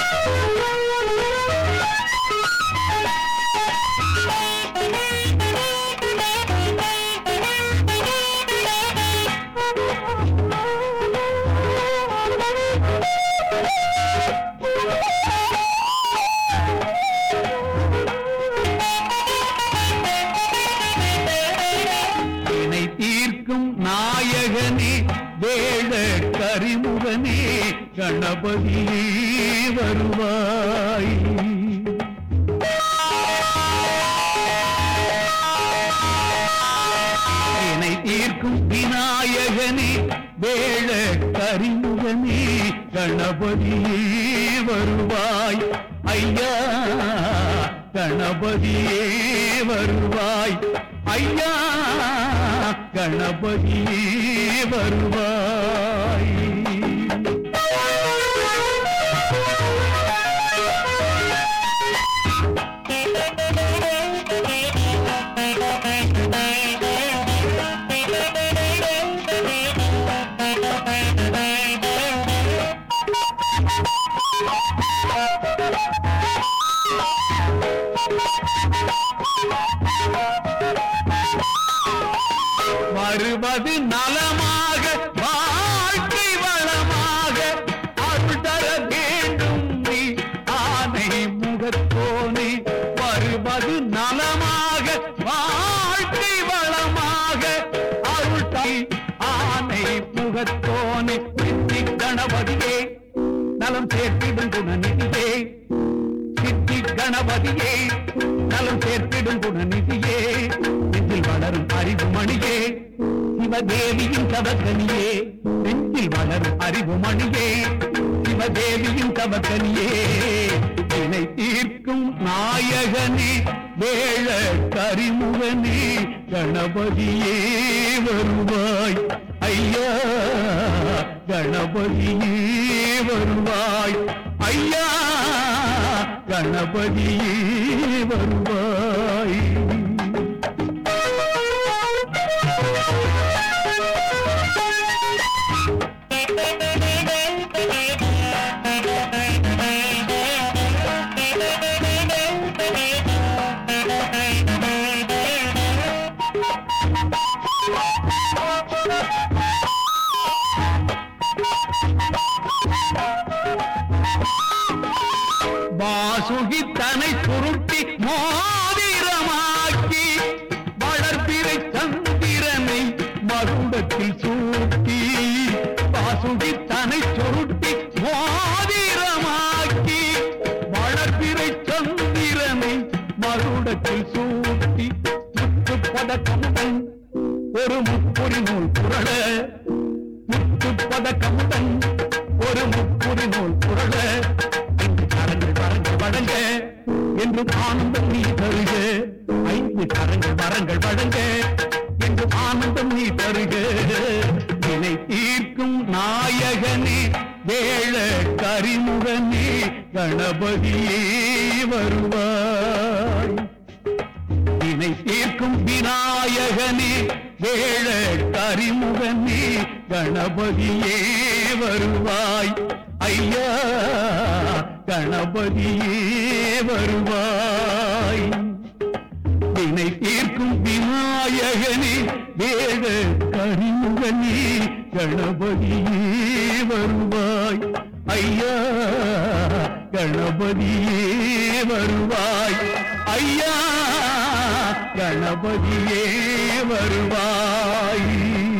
வினை தீர்க்கும் நாயகனே வேள கரிமுகனே கணபதியே வருவாய் வினை தீர்க்கும் விநாயகனே வேள கரிமுகனே கணபதியே வருவாய் ஐயா கணபதியே வருவாய் ஐயா கணபதியே வருவாய் வருவது நலமாக வாழ்க்கை வளமாக அருள் தர வேண்டும் நீ ஆனை முகத்தோனே வருவது நலமாக வாழ்க்கை வளமாக அருள் தை ஆனை முகத்தோனே சித்தி கணபதியே நலம் சேர்த்திடும் குணநிதியே சித்தி கணபதியே நலம் சேர்த்திடும் குணநிதியே நெஞ்சில் வளரும் அறிவு மணியே சிவதேவியின் தவக்கனியே நெஞ்சில் வளரும் அறிவு மணியே சிவதேவியின் தவக்கனியே வினை தீர்க்கும் நாயகனே வேள கரிமுகனே கணபதியே வருவாய் ஐயா கணபதியே வருவாய் ஐயா கணபதியே வருவாய் வாசுகி தனை சுருட்டி மோதிரமாக்கி வளர்பிறை சந்திரனை மகுடத்தில் சூட்டி வாசுகி தனை சுருட்டி மோதிரமாக்கி வளர்பிறை சந்திரனை மகுடத்தில் சூட்டி முத்து பதக்கமுடன் ஒரு முப்புரி நூல் புரள முத்து பதக்கமுடன் ஒரு முப்புரி நூல் புரள ஐந்து கரங்கள் வரங்கள் வழங்க என்றும் ஆனந்தம் நீ தருக ஐந்து கரங்கள் வரங்கள் வழங்க என்றும் ஆனந்தம் நீ தருக வினை தீர்க்கும் நாயகனே வேள கரிமுகனே கணபதியே வருவாய் வினை தீர்க்கும் விநாயகனே வேள கரிமுகனே கணபதியே வருவாய் ஐயா கணபதியே வருவாய் வினை தீர்க்கும் விநாயகனே வேட கரிமுகனே கணபதியே வருவாய் ஐயா கணபதியே வருவாய் ஐயா கணபதியே வருவாய்